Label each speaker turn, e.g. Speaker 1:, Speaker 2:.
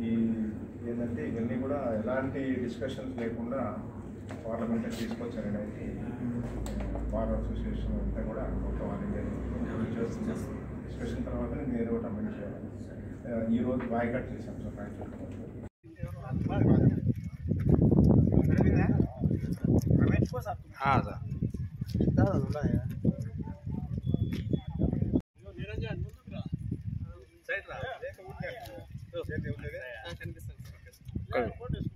Speaker 1: ఈ ఏంటంటే ఇవన్నీ కూడా ఎలాంటి డిస్కషన్స్ లేకుండా పార్లమెంట్ తీసుకొచ్చారనేది బార్ అసోసియేషన్ అంతా కూడా మొత్తం అన్ని చేస్తుంది డిస్కషన్ తర్వాత నేను ఏదో ఒకటి అమెండ్ చేయాలి ఆ, ఈ రోజు బాయ్కట్ చేశాం సార్ రాయచోట్ల
Speaker 2: हाँ सर
Speaker 1: సైడ్ రా లేక ఉండే. చేతి ఉండేదే.
Speaker 2: कर